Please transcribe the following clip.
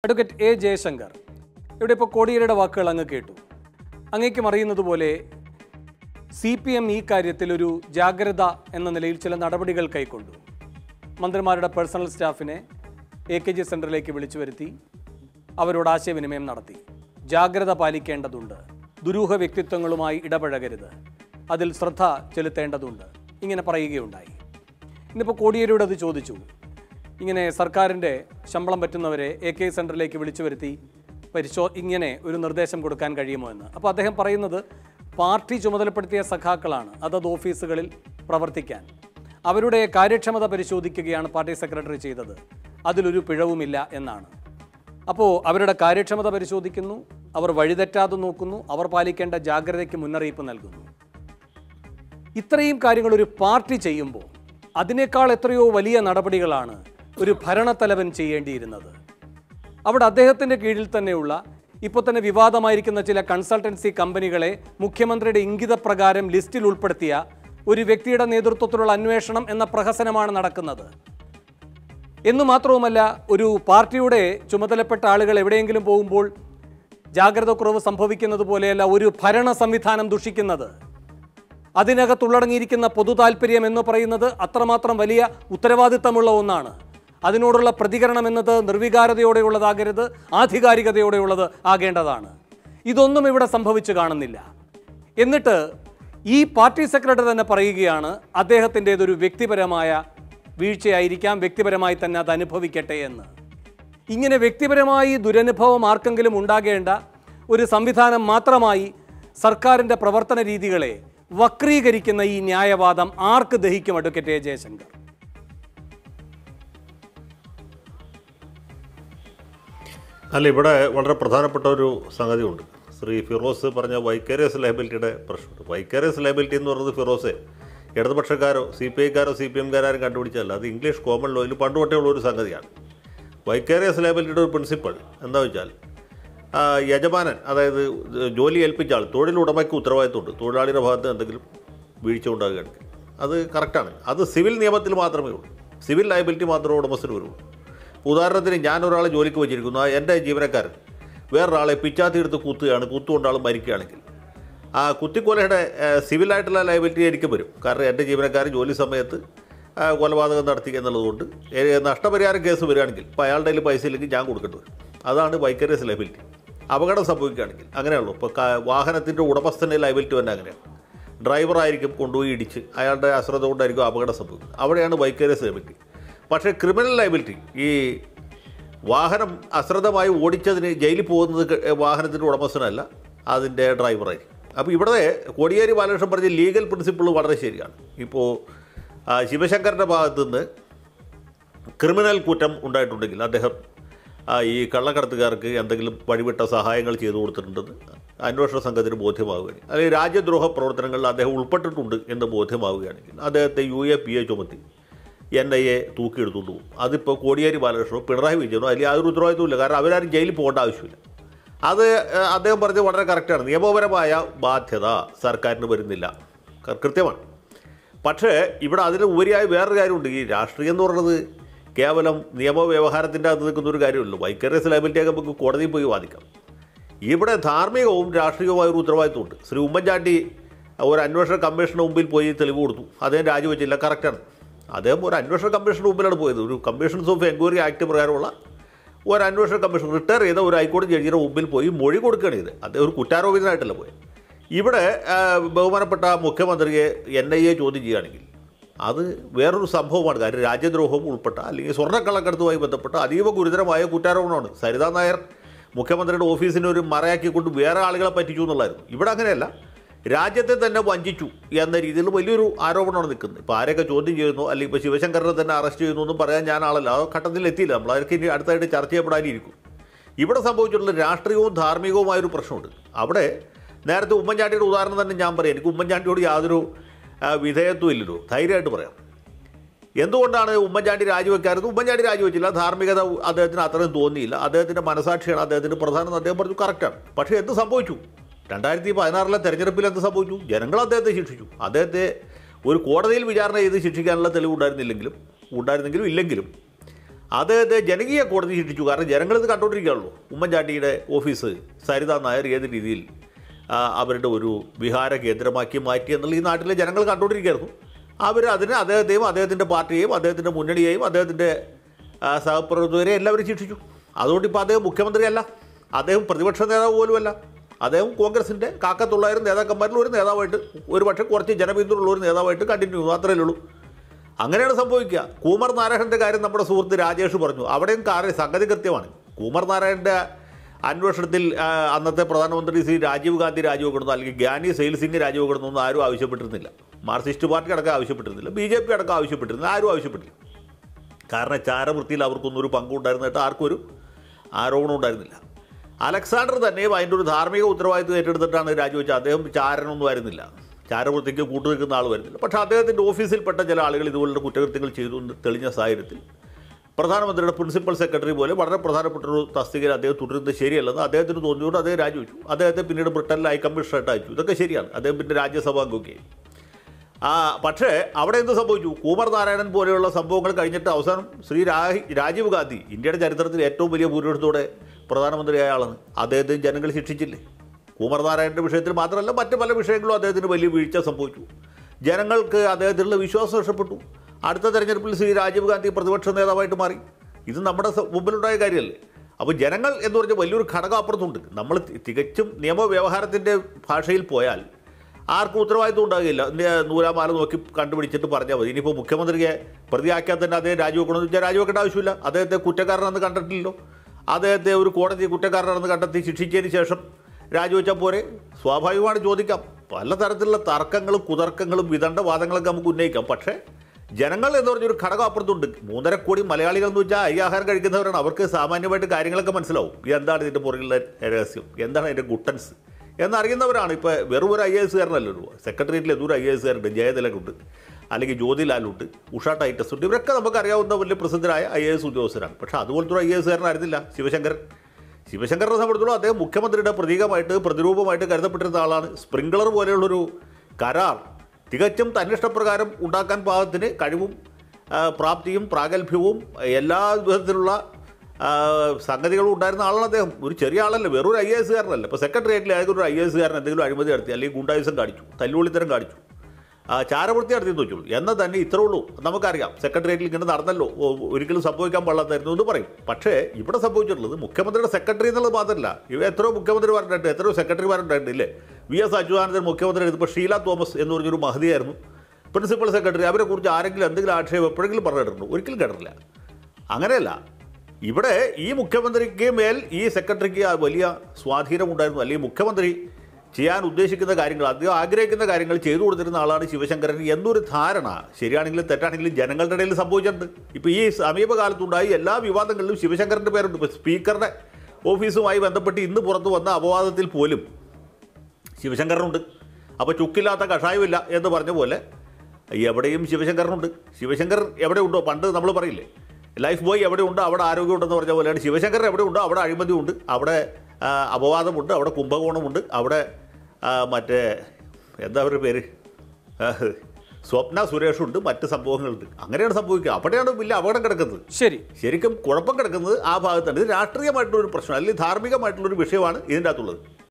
advocate A Jaishankar ഇവിടെ ഇപ്പോൾ കോടിയേരിയുടെ വാക്കുകൾ അങ്ങ് കേട്ടു അങ്ങേക്കും അറിയുന്നത് പോലെ സി പി എം ഈ കാര്യത്തിൽ ഒരു ജാഗ്രത എന്ന നിലയിൽ ചില നടപടികൾ കൈക്കൊണ്ടു മന്ത്രിമാരുടെ പേഴ്സണൽ സ്റ്റാഫിനെ എ കെ ജി സെൻറ്ററിലേക്ക് വിളിച്ചു വരുത്തി അവരോട് ആശയവിനിമയം നടത്തി ജാഗ്രത പാലിക്കേണ്ടതുണ്ട് ദുരൂഹ വ്യക്തിത്വങ്ങളുമായി ഇടപഴകരുത് അതിൽ ശ്രദ്ധ ചെലുത്തേണ്ടതുണ്ട് ഇങ്ങനെ പറയുകയുണ്ടായി ഇന്നിപ്പോൾ കോടിയേരിയോട് അത് ചോദിച്ചു ഇങ്ങനെ സർക്കാരിൻ്റെ ശമ്പളം പറ്റുന്നവരെ എ കെ സെൻറ്ററിലേക്ക് വിളിച്ചു വരുത്തി പരിശോ ഇങ്ങനെ ഒരു നിർദ്ദേശം കൊടുക്കാൻ കഴിയുമോ എന്ന് അപ്പോൾ അദ്ദേഹം പറയുന്നത് പാർട്ടി ചുമതലപ്പെടുത്തിയ സഖാക്കളാണ് അതത് ഓഫീസുകളിൽ പ്രവർത്തിക്കാൻ അവരുടെ കാര്യക്ഷമത പരിശോധിക്കുകയാണ് പാർട്ടി സെക്രട്ടറി ചെയ്തത് അതിലൊരു പിഴവുമില്ല എന്നാണ് അപ്പോൾ അവരുടെ കാര്യക്ഷമത പരിശോധിക്കുന്നു അവർ വഴിതെറ്റാതെ നോക്കുന്നു അവർ പാലിക്കേണ്ട ജാഗ്രതയ്ക്ക് മുന്നറിയിപ്പ് നൽകുന്നു ഇത്രയും കാര്യങ്ങൾ ഒരു പാർട്ടി ചെയ്യുമ്പോൾ അതിനേക്കാൾ എത്രയോ വലിയ നടപടികളാണ് ഒരു ഭരണത്തലവൻ ചെയ്യേണ്ടിയിരുന്നത് അവിടെ അദ്ദേഹത്തിൻ്റെ കീഴിൽ തന്നെയുള്ള ഇപ്പോൾ തന്നെ വിവാദമായിരിക്കുന്ന ചില കൺസൾട്ടൻസി കമ്പനികളെ മുഖ്യമന്ത്രിയുടെ ഇംഗിതപ്രകാരം ലിസ്റ്റിൽ ഉൾപ്പെടുത്തിയ ഒരു വ്യക്തിയുടെ നേതൃത്വത്തിലുള്ള അന്വേഷണം എന്ന പ്രഹസനമാണ് നടക്കുന്നത് എന്നു മാത്രവുമല്ല ഒരു പാർട്ടിയുടെ ചുമതലപ്പെട്ട ആളുകൾ എവിടെയെങ്കിലും പോകുമ്പോൾ ജാഗ്രത കുറവ് സംഭവിക്കുന്നത് പോലെയല്ല ഒരു ഭരണ സംവിധാനം ദുഷിക്കുന്നത് അതിനകത്തുള്ളടങ്ങിയിരിക്കുന്ന പൊതു താല്പര്യം എന്ന് പറയുന്നത് അത്രമാത്രം വലിയ ഉത്തരവാദിത്തമുള്ള ഒന്നാണ് അതിനോടുള്ള പ്രതികരണം എന്നത് നിർവികാരതയോടെയുള്ളതാകരുത് ആധികാരികതയോടെയുള്ളത് ആകേണ്ടതാണ് ഇതൊന്നും ഇവിടെ സംഭവിച്ചു കാണുന്നില്ല എന്നിട്ട് ഈ പാർട്ടി സെക്രട്ടറി തന്നെ പറയുകയാണ് അദ്ദേഹത്തിൻ്റെതൊരു വ്യക്തിപരമായ വീഴ്ചയായിരിക്കാം വ്യക്തിപരമായി തന്നെ അത് അനുഭവിക്കട്ടെ എന്ന് ഇങ്ങനെ വ്യക്തിപരമായി ദുരനുഭവം ആർക്കെങ്കിലും ഉണ്ടാകേണ്ട ഒരു സംവിധാനം മാത്രമായി സർക്കാരിൻ്റെ പ്രവർത്തന രീതികളെ വക്രീകരിക്കുന്ന ഈ ന്യായവാദം ആർക്ക് ദഹിക്കും അഡ്വക്കേറ്റ് എ ജയശങ്കർ അല്ല ഇവിടെ വളരെ പ്രധാനപ്പെട്ട ഒരു സംഗതിയുണ്ട് ശ്രീ ഫിറോസ് പറഞ്ഞ വൈക്കേറിയസ് ലയബിലിറ്റിയുടെ പ്രശ്നമുണ്ട് വൈക്കേറിയസ് ലയബിലിറ്റി എന്ന് പറയുന്നത് ഫിറോസെ ഇടതുപക്ഷക്കാരോ സി പി ഐക്കാരോ സി പി എംകാരും കണ്ടുപിടിച്ചതല്ല അത് ഇംഗ്ലീഷ് കോമൺ ലോയിൽ പണ്ട് തൊട്ടേ ഉള്ള ഒരു സംഗതിയാണ് വൈക്കേറിയസ് ലയബിലിറ്റിയുടെ ഒരു പ്രിൻസിപ്പൾ എന്താ വെച്ചാൽ ആ, യജമാനൻ അതായത് ജോലി ഏൽപ്പിച്ച ആൾ തൊഴിലുടമയ്ക്ക് ഉത്തരവാദിത്തമുണ്ട് തൊഴിലാളിയുടെ ഭാഗത്ത് എന്തെങ്കിലും വീഴ്ച ഉണ്ടാകുകയാണെങ്കിൽ അത് കറക്റ്റാണ് അത് സിവിൽ നിയമത്തിൽ മാത്രമേ ഉള്ളൂ സിവിൽ ലയബിലിറ്റി മാത്രമേ ഉടമസ്ഥന് വരുള്ളൂ ഉദാഹരണത്തിന് ഞാൻ ഒരാളെ ജോലിക്ക് വെച്ചിരിക്കുന്നു ആ എൻ്റെ ജീവനക്കാരൻ വേറൊരാളെ പിച്ചാത്തി എടുത്ത് കുത്തുകയാണ് കുത്തുകൊണ്ട് ആൾ മരിക്കുകയാണെങ്കിൽ ആ കുത്തിക്കൊലയുടെ ഏഹ്, സിവിലായിട്ടുള്ള ലയബിലിറ്റി എനിക്ക് വരും കാരണം എൻ്റെ ജീവനക്കാരൻ ജോലി സമയത്ത് ആ, കൊലപാതകം നടത്തി എന്നുള്ളതുകൊണ്ട് ഏഹ്, നഷ്ടപരിഹാരം കേസ് വരികയാണെങ്കിൽ ഇപ്പോൾ അയാളുടെ കയ്യിൽ പൈസ ഇല്ലെങ്കിൽ ഞാൻ കൊടുക്കേണ്ടി വരും അതാണ് വൈക്കറിയസ് ലയബിലിറ്റി അപകടം സംഭവിക്കുകയാണെങ്കിൽ അങ്ങനെയുള്ളൂ ഇപ്പോൾ വാഹനത്തിൻ്റെ ഉടമസ്ഥൻ്റെ ലയബിലിറ്റി തന്നെ അങ്ങനെയാണ് ഡ്രൈവറായിരിക്കും കൊണ്ടുപോയി ഇടിച്ച് അയാളുടെ അശ്രദ്ധ കൊണ്ടായിരിക്കും അപകടം സംഭവിക്കുന്നത് അവിടെയാണ് വൈക്കറിയസ് ലയബിലിറ്റി പക്ഷേ ക്രിമിനൽ ലയബിലിറ്റി ഈ വാഹനം അശ്രദ്ധമായി ഓടിച്ചതിന് ജയിലിൽ പോകുന്നത് ക- വാഹനത്തിൻ്റെ ഉടമസ്ഥനല്ല അതിൻ്റെ ഡ്രൈവറായിരിക്കും അപ്പോൾ ഇവിടെ കോടിയേരി ബാലകൃഷ്ണൻ പറഞ്ഞ ലീഗൽ പ്രിൻസിപ്പിൾ വളരെ ശരിയാണ് ഇപ്പോൾ ആ, ശിവശങ്കറിൻ്റെ ഭാഗത്തു നിന്ന് ക്രിമിനൽ കുറ്റം ഉണ്ടായിട്ടുണ്ടെങ്കിൽ അദ്ദേഹം ആ, ഈ കള്ളക്കടത്തുകാർക്ക് എന്തെങ്കിലും വഴിവിട്ട സഹായങ്ങൾ ചെയ്തു കൊടുത്തിട്ടുണ്ടെന്ന് അന്വേഷണ സംഘത്തിന് ബോധ്യമാവുകയാണ് അല്ലെങ്കിൽ രാജ്യദ്രോഹ പ്രവർത്തനങ്ങളിൽ അദ്ദേഹം ഉൾപ്പെട്ടിട്ടുണ്ട് എന്ന് ബോധ്യമാവുകയാണെങ്കിൽ അദ്ദേഹത്തെ യു എ പി എ ചുമത്തി എൻ ഐ എ തൂക്കിയെടുത്തുകൊണ്ട് പോകും അതിപ്പോൾ കോടിയേരി ബാലകൃഷ്ണനോ പിണറായി വിജയനോ അതിൽ യാതൊരു ഉത്തരവാദിത്വമില്ല കാരണം അവരാരും ജയിലിൽ പോകേണ്ട ആവശ്യമില്ല അത് ഏഹ്, അദ്ദേഹം പറഞ്ഞത് വളരെ കറക്റ്റാണ് നിയമപരമായ ബാധ്യത സർക്കാരിന് വരുന്നില്ല ക- കൃത്യമാണ് പക്ഷേ ഇവിടെ അതിന് ഉപരിയായ വേറൊരു കാര്യമുണ്ട് ഈ രാഷ്ട്രീയം എന്ന് പറയുന്നത് കേവലം നിയമവ്യവഹാരത്തിൻ്റെ അകത്ത് നിൽക്കുന്ന ഒരു കാര്യമല്ലോ വൈക്കറിയസ് ലയബിലിറ്റിയൊക്കെ നമുക്ക് കോടതിയിൽ പോയി വാദിക്കാം ഇവിടെ ധാർമ്മികവും രാഷ്ട്രീയവുമായ ഒരു ഉത്തരവാദിത്വമുണ്ട് ശ്രീ ഉമ്മൻചാണ്ടി ഒരു അന്വേഷണ കമ്മീഷന് മുമ്പിൽ പോയി തെളിവ് കൊടുത്തു അദ്ദേഹം രാജിവെച്ചില്ല കറക്റ്റാണ് അദ്ദേഹം ഒരു അന്വേഷണ കമ്മീഷന് മുമ്പിലാണ് പോയത് ഒരു കമ്മീഷൻസ് ഓഫ് എൻക്വയറി ആക്ട് പ്രകാരമുള്ള ഒരു അന്വേഷണ കമ്മീഷൻ റിട്ടയർ ചെയ്ത ഒരു ഹൈക്കോടതി ജഡ്ജിയുടെ മുമ്പിൽ പോയി മൊഴി കൊടുക്കുകയാണ് ഇത് അദ്ദേഹം ഒരു കുറ്റാരോപിതനായിട്ടല്ല പോയത് ഇവിടെ ആ, ബഹുമാനപ്പെട്ട മുഖ്യമന്ത്രിയെ എൻ ഐ എ ചോദ്യം ചെയ്യുകയാണെങ്കിൽ അത് വേറൊരു സംഭവമാണ് കാര്യം രാജ്യദ്രോഹം ഉൾപ്പെട്ട അല്ലെങ്കിൽ സ്വർണ്ണക്കള്ളക്കടത്തുമായി ബന്ധപ്പെട്ട അതീവ ഗുരുതരമായ കുറ്റാരോപണമാണ് സരിതാ നായർ മുഖ്യമന്ത്രിയുടെ ഓഫീസിനെ ഒരു മറയാക്കിക്കൊണ്ട് വേറെ ആളുകളെ പറ്റിച്ചു എന്നുള്ളായിരുന്നു ഇവിടെ അങ്ങനെയല്ല രാജ്യത്തെ തന്നെ വഞ്ചിച്ചു എന്ന രീതിയിൽ വലിയൊരു ആരോപണമാണ് നിൽക്കുന്നത് ഇപ്പോൾ ആരെയൊക്കെ ചോദ്യം ചെയ്യുന്നു അല്ലെങ്കിൽ ഇപ്പോൾ ശിവശങ്കറിനെ തന്നെ അറസ്റ്റ് ചെയ്യുന്നു എന്നും പറയാൻ ഞാൻ ആളല്ല ആ ഘട്ടത്തിൽ എത്തിയില്ല നമ്മൾ അതൊക്കെ ഇനി അടുത്തായിട്ട് ചർച്ച ചെയ്യപ്പെടാനിരിക്കും ഇവിടെ സംഭവിച്ചിട്ടുള്ള രാഷ്ട്രീയവും ധാർമ്മികവുമായ ഒരു പ്രശ്നമുണ്ട് അവിടെ നേരത്തെ ഉമ്മൻചാണ്ടിയുടെ ഉദാഹരണം തന്നെ ഞാൻ പറയാം എനിക്ക് ഉമ്മൻചാണ്ടിയോട് യാതൊരു ആ, വിധേയത്വം ഇല്ലല്ലോ ധൈര്യമായിട്ട് പറയാം എന്തുകൊണ്ടാണ് ഉമ്മൻചാണ്ടി രാജിവെക്കാറുണ്ട് ഉമ്മൻചാണ്ടി രാജിവെച്ചില്ല ധാർമ്മികത അദ്ദേഹത്തിന് അത്രയും തോന്നിയില്ല അദ്ദേഹത്തിൻ്റെ മനസാക്ഷിയാണ് അദ്ദേഹത്തിൻ്റെ പ്രധാനം എന്ന് അദ്ദേഹം പറഞ്ഞു കറക്റ്റാണ് പക്ഷേ എന്ത് സംഭവിച്ചു രണ്ടായിരത്തി പതിനാറിലെ തെരഞ്ഞെടുപ്പിൽ എന്ത് സംഭവിച്ചു ജനങ്ങൾ അദ്ദേഹത്തെ ശിക്ഷിച്ചു അദ്ദേഹത്തെ ഒരു കോടതിയിൽ വിചാരണ ചെയ്ത് ശിക്ഷിക്കാനുള്ള തെളിവ് ഉണ്ടായിരുന്നില്ലെങ്കിലും ഉണ്ടായിരുന്നെങ്കിലും ഇല്ലെങ്കിലും അദ്ദേഹത്തെ ജനകീയ കോടതി ശിക്ഷിച്ചു കാരണം ജനങ്ങളിത് കണ്ടുകൊണ്ടിരിക്കുകയുള്ളൂ ഉമ്മൻചാണ്ടിയുടെ ഓഫീസ് സരിത നായർ ഏത് രീതിയിൽ ആ, അവരുടെ ഒരു വിഹാര കേന്ദ്രമാക്കി മാറ്റി എന്നുള്ള ഈ നാട്ടിലെ ജനങ്ങൾ കണ്ടുകൊണ്ടിരിക്കുകയായിരുന്നു അവർ അതിന് അദ്ദേഹത്തെയും അദ്ദേഹത്തിൻ്റെ പാർട്ടിയെയും അദ്ദേഹത്തിൻ്റെ മുന്നണിയെയും അദ്ദേഹത്തിൻ്റെ ആ, സഹപ്രവർത്തകരെ എല്ലാവരും ശിക്ഷിച്ചു അതുകൊണ്ട് ഇപ്പോൾ അദ്ദേഹം മുഖ്യമന്ത്രിയല്ല അദ്ദേഹം പ്രതിപക്ഷ നേതാവ് പോലുമല്ല അദ്ദേഹം കോൺഗ്രസിൻ്റെ കാക്കത്തൊള്ളായിരം നേതാക്കന്മാരിൽ ഒരു നേതാവായിട്ട് ഒരു പക്ഷേ കുറച്ച് ജനപിന്തുണയുള്ള ഒരു നേതാവായിട്ട് കണ്ടിന്യൂ മാത്രമേ ഉള്ളൂ അങ്ങനെയാണ് സംഭവിക്കുക കൂമർ നാരായണൻ്റെ കാര്യം നമ്മുടെ സുഹൃത്ത് രാജേഷ് പറഞ്ഞു അവിടെയും കാര്യം സംഗതി കൃത്യമാണ് കൂമർ നാരായണൻ്റെ അന്വേഷണത്തിൽ ആ, അന്നത്തെ പ്രധാനമന്ത്രി ശ്രീ രാജീവ് ഗാന്ധി രാജിവെക്കണമെന്നോ അല്ലെങ്കിൽ ഗ്യാനി സെയിൽ സിംഗ് രാജിവെക്കണമെന്നൊന്നും ആരും ആവശ്യപ്പെട്ടിരുന്നില്ല മാർക്സിസ്റ്റ് പാർട്ടി അടക്കം ആവശ്യപ്പെട്ടിരുന്നില്ല ബി ജെ പി അടക്കം ആവശ്യപ്പെട്ടിരുന്നില്ല ആരും ആവശ്യപ്പെട്ടില്ല കാരണം ചാരവൃത്തിയിൽ അവർക്കൊന്നും ഒരു പങ്കുണ്ടായിരുന്നിട്ട് ആർക്കും ഒരു ആരോപണം ഉണ്ടായിരുന്നില്ല അലക്സാണ്ടർ തന്നെയും അതിൻ്റെ ഒരു ധാർമ്മിക ഉത്തരവാദിത്വം ഏറ്റെടുത്തിട്ടാണ് രാജിവെച്ചത് അദ്ദേഹം ചാരനൊന്നും ആയിരുന്നില്ല ചാരവൃത്തിക്ക് കൂട്ടുനിൽക്കുന്ന ആൾ വരുന്നില്ല പക്ഷേ അദ്ദേഹത്തിൻ്റെ ഓഫീസിൽപ്പെട്ട ചില ആളുകൾ ഇതുപോലുള്ള കുറ്റകൃത്യങ്ങൾ ചെയ്തു എന്ന് തെളിഞ്ഞ സാഹചര്യത്തിൽ പ്രധാനമന്ത്രിയുടെ പ്രിൻസിപ്പൽ സെക്രട്ടറി പോലെ വളരെ പ്രധാനപ്പെട്ട ഒരു തസ്തികയിൽ അദ്ദേഹം തുടരുന്നത് ശരിയല്ലെന്ന് അദ്ദേഹത്തിന് തോന്നിയുകൊണ്ട് അദ്ദേഹം രാജിവെച്ചു അദ്ദേഹത്തെ പിന്നീട് ബ്രിട്ടനിൽ ഹൈ കമ്മീഷണറായിട്ട് അയച്ചു ഇതൊക്കെ ശരിയാണ് അദ്ദേഹം പിന്നെ രാജ്യസഭാ അംഗമൊക്കെയായി ആ പക്ഷേ അവിടെ എന്ത് സംഭവിച്ചു കൂമർ നാരായണൻ പോലെയുള്ള സംഭവങ്ങൾ കഴിഞ്ഞിട്ട് അവസാനം ശ്രീ രാഹി രാജീവ് ഗാന്ധി ഇന്ത്യയുടെ ചരിത്രത്തിൽ ഏറ്റവും വലിയ ഭൂരിപക്ഷത്തോടെ പ്രധാനമന്ത്രിയായ ആളാണ് അദ്ദേഹത്തെ ജനങ്ങൾ ശിക്ഷിച്ചില്ലേ കൂമർ നാരായണൻ്റെ വിഷയത്തിൽ മാത്രമല്ല മറ്റ് പല വിഷയങ്ങളും അദ്ദേഹത്തിന് വലിയ വീഴ്ച സംഭവിച്ചു ജനങ്ങൾക്ക് അദ്ദേഹത്തിലുള്ള വിശ്വാസം നഷ്ടപ്പെട്ടു അടുത്ത തെരഞ്ഞെടുപ്പിൽ ശ്രീ രാജീവ് ഗാന്ധി പ്രതിപക്ഷ നേതാവായിട്ട് മാറി ഇത് നമ്മുടെ സ- മുമ്പിലുണ്ടായ കാര്യമല്ലേ അപ്പോൾ ജനങ്ങൾ എന്ന് പറഞ്ഞ വലിയൊരു ഘടകം അപ്പുറത്തുണ്ട് നമ്മൾ തി- തികച്ചും നിയമവ്യവഹാരത്തിൻ്റെ ഭാഷയിൽ പോയാൽ ആർക്കും ഉത്തരവാദിത്വം ഉണ്ടാകില്ല ഇന്ത്യ നൂലാമാല നോക്കി കണ്ടുപിടിച്ചിട്ട് പറഞ്ഞാൽ മതി ഇനിയിപ്പോൾ മുഖ്യമന്ത്രിയെ പ്രതിയാക്കിയാൽ തന്നെ അദ്ദേഹം രാജിവെക്കണമെന്ന് വെച്ചാൽ രാജിവെക്കേണ്ട ആവശ്യമില്ല അദ്ദേഹത്തെ കുറ്റക്കാരനെന്ന് കണ്ടിട്ടില്ലല്ലോ അദ്ദേഹത്തെ ഒരു കോടതി കുറ്റക്കാരനെന്ന് കണ്ടെത്തി ശിക്ഷിച്ചതിന് ശേഷം രാജിവെച്ചാൽ പോരെ സ്വാഭാവികമാണ് ചോദിക്കാം പലതരത്തിലുള്ള തർക്കങ്ങളും കുതർക്കങ്ങളും വിദണ്ഡവാദങ്ങളൊക്കെ നമുക്ക് ഉന്നയിക്കാം പക്ഷേ ജനങ്ങൾ എന്ന് പറഞ്ഞൊരു ഘടകം അപ്പുറത്തുണ്ട് മൂന്നര കോടി മലയാളികൾ എന്ന് വെച്ചാൽ അരി ആഹാരം കഴിക്കുന്നവരാണ് അവർക്ക് സാമാന്യമായിട്ട് കാര്യങ്ങളൊക്കെ മനസ്സിലാവും എന്താണ് ഇതിൻ്റെ പുറകിലുള്ള രഹസ്യം എന്താണ് അതിൻ്റെ ഗുട്ടൻസ് എന്നറിയുന്നവരാണ് ഇപ്പോൾ വെറും ഒരു ഐ എ എസ്കാരനല്ലല്ലോ സെക്രട്ടേറിയറ്റിൽ എന്തോരം ഐ എ എസ്കാരുണ്ട് ജയതിലകുണ്ട് അല്ലെങ്കിൽ ജ്യോതിലാലുണ്ട് ഉഷ ടൈറ്റസ് ഉണ്ട് ഇവരൊക്കെ നമുക്കറിയാവുന്ന വലിയ പ്രസിദ്ധരായ ഐ എ എസ് ഉദ്യോഗസ്ഥരാണ് പക്ഷേ അതുപോലത്തെ ഒരു ഐ എ എസ്കാരനായിരുന്നില്ല ശിവശങ്കരൻ ശിവശങ്കറിനെ സംബന്ധിച്ചിടത്തോളം അദ്ദേഹം മുഖ്യമന്ത്രിയുടെ പ്രതീകമായിട്ട് പ്രതിരൂപമായിട്ട് കരുതപ്പെട്ടിരുന്ന ആളാണ് സ്പ്രിംഗ്ലർ പോലെയുള്ളൊരു കരാർ തികച്ചും തന്നിഷ്ടപ്രകാരം ഉണ്ടാക്കാൻ പാകത്തിന് കഴിവും ആ, പ്രാപ്തിയും പ്രാഗൽഭ്യവും എല്ലാ വിധത്തിലുള്ള ആ, സംഗതികളും ഉണ്ടായിരുന്ന ആളാണ് അദ്ദേഹം ഒരു ചെറിയ ആളല്ല വെറും ഒരു ഐ എ എസ്കാരനല്ല ഇപ്പോൾ സെക്രട്ടേറിയറ്റിൽ ഏതൊരു ഐ എ എസ്കാരൻ എന്തെങ്കിലും അഴിമതി നടത്തി അല്ലെങ്കിൽ ഗുണ്ടായുസം കാണിച്ചു തല്ലുകൊള്ളിത്തരം കാണിച്ചു ആ, ചാരവൃത്തി നടത്തിയെന്ന് വെച്ചോളൂ എന്നാൽ തന്നെ ഇത്രേ ഉള്ളൂ നമുക്കറിയാം സെക്രട്ടേറിയറ്റിൽ ഇങ്ങനെ നടന്നല്ലോ ഓ, ഒരിക്കലും സംഭവിക്കാൻ പാടില്ലാത്തായിരുന്നു എന്ന് പറയും പക്ഷേ ഇവിടെ സംഭവിച്ചിട്ടുള്ളത് മുഖ്യമന്ത്രിയുടെ സെക്രട്ടറി എന്നുള്ളത് മാത്രമല്ല ഇവ എത്രയോ മുഖ്യമന്ത്രിമാരുണ്ടായിട്ട് എത്രയോ സെക്രട്ടറിമാരുണ്ടായിട്ടുണ്ട് ഇല്ലേ വി എസ് അച്യുതാനന്ദൻ മുഖ്യമന്ത്രി ഇപ്പോൾ ഷീല തോമസ് എന്ന് പറഞ്ഞൊരു മഹതിയായിരുന്നു പ്രിൻസിപ്പൽ സെക്രട്ടറി അവരെക്കുറിച്ച് ആരെങ്കിലും എന്തെങ്കിലും ആക്ഷേപം എപ്പോഴെങ്കിലും പറഞ്ഞിട്ടുണ്ടോ ഒരിക്കലും കേട്ടിട്ടില്ല അങ്ങനെയല്ല ഇവിടെ ഈ മുഖ്യമന്ത്രിക്ക് മേൽ ഈ സെക്രട്ടറിക്ക് ആ വലിയ സ്വാധീനമുണ്ടായിരുന്നു അല്ലെങ്കിൽ മുഖ്യമന്ത്രി ചെയ്യാൻ ഉദ്ദേശിക്കുന്ന കാര്യങ്ങൾ അദ്ദേഹം ആഗ്രഹിക്കുന്ന കാര്യങ്ങൾ ചെയ്തു കൊടുത്തിരുന്ന ആളാണ് ശിവശങ്കരൻ എന്നൊരു ധാരണ ശരിയാണെങ്കിലും തെറ്റാണെങ്കിലും ജനങ്ങളുടെ ഇടയിൽ സംഭവിച്ചിട്ടുണ്ട് ഇപ്പോൾ ഈ സമീപകാലത്തുണ്ടായി എല്ലാ വിവാദങ്ങളിലും ശിവശങ്കരൻ്റെ പേരുണ്ട് ഇപ്പോൾ സ്പീക്കറുടെ ഓഫീസുമായി ബന്ധപ്പെട്ട് ഇന്ന് പുറത്തു വന്ന അപവാദത്തിൽ പോലും ശിവശങ്കരനുണ്ട് അപ്പോൾ ചുക്കില്ലാത്ത കഷായമില്ല എന്ന് പറഞ്ഞ പോലെ എവിടെയും ശിവശങ്കരനുണ്ട് ശിവശങ്കർ എവിടെയുണ്ടോ പണ്ട് നമ്മൾ പറയില്ലേ ലൈഫ് ബോയ് എവിടെയുണ്ടോ അവിടെ ആരോഗ്യമുണ്ടെന്ന് പറഞ്ഞ പോലെയാണ് ശിവശങ്കർ എവിടെയുണ്ടോ അവിടെ അഴിമതിയുണ്ട് അവിടെ ആ, അപവാദമുണ്ട് അവിടെ കുംഭകോണമുണ്ട് അവിടെ ആ, മറ്റേ എന്താ അവരുടെ പേര് ആ, സ്വപ്ന സുരേഷുണ്ട് മറ്റ് സംഭവങ്ങളുണ്ട് അങ്ങനെയാണ് സംഭവിക്കുക അവിടെയാണ് വലിയ അപകടം കിടക്കുന്നത് ശരി ശരിക്കും കുഴപ്പം കിടക്കുന്നത് ആ ഭാഗത്താണ് ഇത് രാഷ്ട്രീയമായിട്ടുള്ളൊരു പ്രശ്നം അല്ലെങ്കിൽ ധാർമ്മികമായിട്ടുള്ളൊരു വിഷയമാണ് ഇതിൻ്റെ അകത്തുള്ളത്